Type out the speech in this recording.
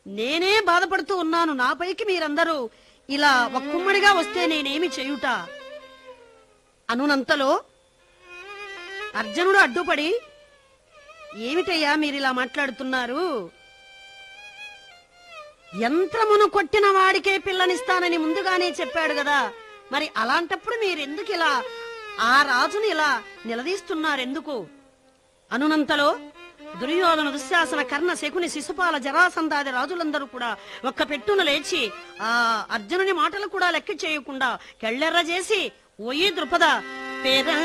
నేనే బాధపడుతూ ఉన్నాను నాపైకి మీరందరూ ఇలా ఒక్కుమ్మడిగా వస్తే నేనేమి చేయుట అనునంతలో అర్జునుడు అడ్డుపడి ఏమిటయ్యా మీరిలా మాట్లాడుతున్నారు యంత్రమును కొట్టిన వాడికే పిల్లనిస్తానని ముందుగానే చెప్పాడు కదా మరి అలాంటప్పుడు మీరెందుకు ఇలా ఆ రాజుని ఇలా నిలదీస్తున్నారెందుకు అనునంతలో దుర్యోధన దుశ్శాసన కర్ణ శకుని శిశుపాల జరాసందాది రాజులందరూ కూడా ఒక్క పెట్టున లేచి ఆ అర్జునుని మాటలు కూడా లెక్క చేయకుండా కెళ్ళెర్ర చేసి ఓయి ద్రుపద పేర